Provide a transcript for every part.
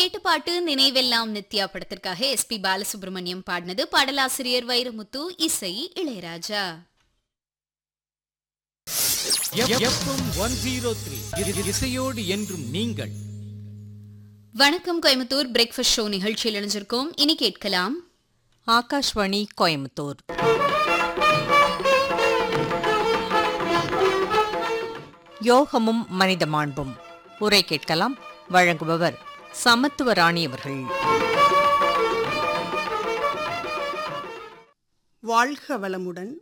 கேட்டு பாட்டு நினைவெல்லாம் நித்யா படத்திற்காக எஸ்பி பாலசுப்ரமணியம் பாடினது பாடலாசிரியர் வைரமுத்து இசை Ilaiyaraaja FM one zero three இசையோடு என்றும் நீங்கள் வணக்கம் கோயம்புத்தூர் பிரேக்ஃபாஸ்ட் ஷோ நிகழ்ச்சியில் இணைஞ்சிருக்கோம் இனி கேட்கலாம் ஆகாஷ்வாணி கோயம்புத்தூர் யோகமும் மனித மாண்பும் உரை கேட்கலாம் வழங்குபவர் சமத்துவ ராணி அவர்கள் வாழ்க வளமுடன்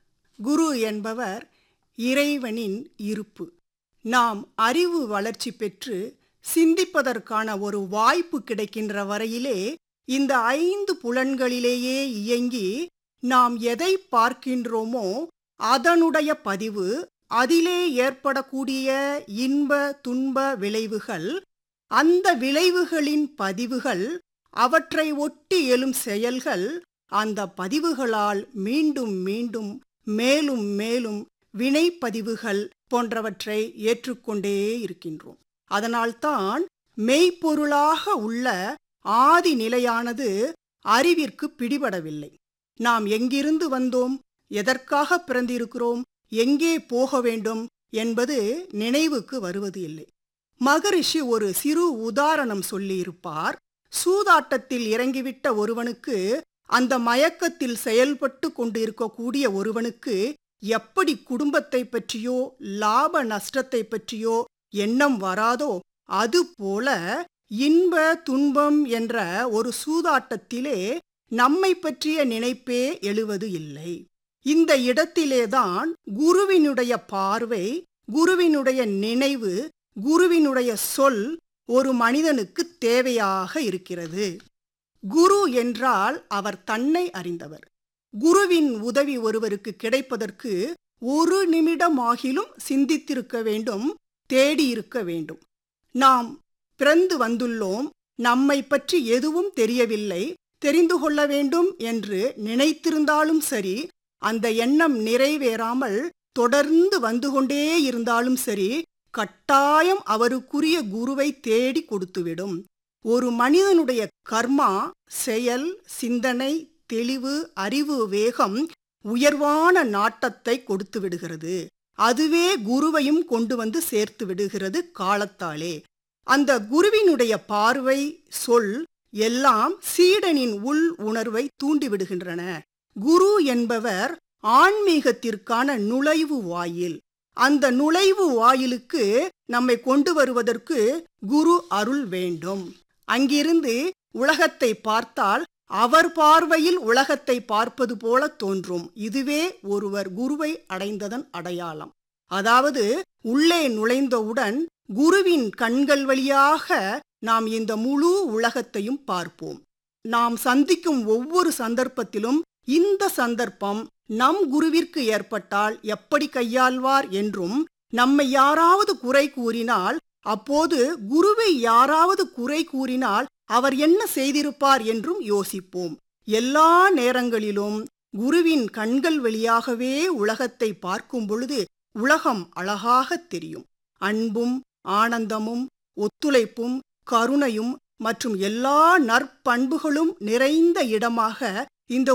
குரு என்பவர் இறைவனின் இருப்பு நாம் அறிவு வளர்ச்சி பெற்று சிந்திப்பதற்கான ஒரு வாய்ப்பு கிடைக்கின்ற வரையிலே இந்த ஐந்து புலன்களிலேயே இயங்கி நாம் எதை பார்க்கின்றோமோ அதனுடைய பதிவு அதிலே ஏற்படக்கூடிய இன்ப துன்ப விளைவுகள் அந்த விளைவுகளின் பதிவுகள் அவற்றை ஒட்டி எழும் செயல்கள் அந்த பதிவுகளால் மீண்டும் மீண்டும் மேலும் மேலும் வினைப்பதிவுகள் போன்றவற்றை ஏற்றுக்கொண்டே இருக்கின்றோம் அதனால்தான் மெய்ப்பொருளாக உள்ள ஆதி நிலையானது அறிவிற்கு பிடிபடவில்லை நாம் எங்கிருந்து வந்தோம் எதற்காக பிறந்திருக்கிறோம் எங்கே போக வேண்டும் என்பது நினைவுக்கு வருவது இல்லை மகரிஷி ஒரு சிறு உதாரணம் சொல்லியிருப்பார் சூதாட்டத்தில் இறங்கிவிட்ட ஒருவனுக்கு அந்த மயக்கத்தில் செயல்பட்டு கொண்டிருக்கக்கூடிய ஒருவனுக்கு எப்படி குடும்பத்தை பற்றியோ லாப நஷ்டத்தை பற்றியோ எண்ணம் வராதோ அதுபோல இன்ப துன்பம் என்ற ஒரு சூதாட்டத்திலே நம்மை பற்றிய நினைப்பே எழுவது இல்லை இந்த இடத்திலேதான் குருவினுடைய பார்வை குருவினுடைய நினைவு குருவினுடைய சொல் ஒரு மனிதனுக்கு தேவையாக இருக்கிறது குரு என்றால் அவர் தன்னை அறிந்தவர் குருவின் உதவி ஒருவருக்கு கிடைப்பதற்கு ஒரு நிமிடமாகிலும் சிந்தித்திருக்க வேண்டும் தேடியிருக்க வேண்டும் நாம் பிறந்து வந்துள்ளோம் நம்மை பற்றி எதுவும் தெரியவில்லை தெரிந்து கொள்ள வேண்டும் என்று நினைத்திருந்தாலும் சரி அந்த எண்ணம் நிறைவேறாமல் தொடர்ந்து வந்து கொண்டே இருந்தாலும் சரி கட்டாயம் அவருக்குரிய குருவை தேடி கொடுத்துவிடும் ஒரு மனிதனுடைய கர்மா செயல் சிந்தனை தெளிவு அறிவு வேகம் உயர்வான நாட்டத்தை கொடுத்து விடுகிறது அதுவே குருவையும் கொண்டு வந்து சேர்த்து விடுகிறது காலத்தாலே அந்த குருவினுடைய பார்வை சொல் எல்லாம் சீடனின் உள் உணர்வை தூண்டிவிடுகின்றன குரு என்பவர் ஆன்மீகத்திற்கான நுழைவு வாயில் அந்த நுழைவு வாயிலுக்கு நம்மை கொண்டு வருவதற்கு குரு அருள் வேண்டும் அங்கிருந்து உலகத்தை பார்த்தால் அவர் பார்வையில் உலகத்தை பார்ப்பது போல தோன்றும் இதுவே ஒருவர் குருவை அடைந்ததன் அடையாளம் அதாவது உள்ளே நுழைந்தவுடன் குருவின் கண்கள் வழியாக நாம் இந்த முழு உலகத்தையும் பார்ப்போம் நாம் சந்திக்கும் ஒவ்வொரு சந்தர்ப்பத்திலும் இந்த சந்தர்ப்பம் நம் குருவிற்கு ஏற்பட்டால் எப்படி கையாள்வார் என்றும் நம்மை யாராவது குறை கூறினால் அப்போது குருவை யாராவது குறை கூறினால் அவர் என்ன செய்திருப்பார் என்றும் யோசிப்போம் எல்லா நேரங்களிலும் குருவின் கண்கள் வழியாகவே உலகத்தை பார்க்கும் பொழுது உலகம் அழகாகத் தெரியும் அன்பும் ஆனந்தமும் ஒத்துழைப்பும் கருணையும் மற்றும் எல்லா நற்பண்புகளும் நிறைந்த இடமாக இந்த